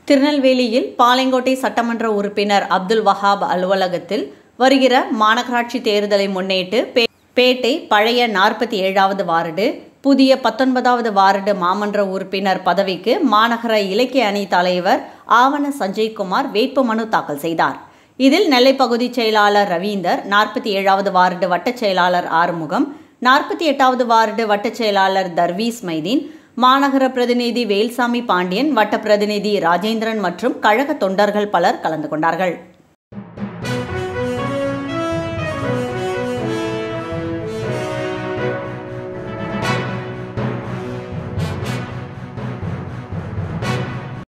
திருநெல்வேலியில் பாளையங்கோட்டை சட்டமன்ற உறுப்பினர் அப்துல் வஹாப் அலுவலகத்தில் வருகிற மாநகராட்சி தேர்தலை முன்னிட்டு பே- பேட்டை பழைய நாற்பத்தி ஏழாவது வார்டு புதிய பத்தொன்பதாவது வார்டு மாமன்ற உறுப்பினர் பதவிக்கு மாநகர இலக்கிய அணி தலைவர் ஆவண சஞ்சய்குமார் வேட்புமனு தாக்கல் செய்தார் இதில் நெல்லை பகுதி செயலாளர் ரவீந்தர் நாற்பத்தி ஏழாவது வார்டு வட்டச் செயலாளர் ஆறுமுகம் நாற்பத்தி எட்டாவது வார்டு வட்டச் செயலாளர் தர்வீஸ் மைதீன் மாநகர பிரதிநிதி வேல்சாமி பாண்டியன் வட்ட பிரதிநிதி ராஜேந்திரன் மற்றும் கழக தொண்டர்கள் பலர் கலந்து கொண்டார்கள்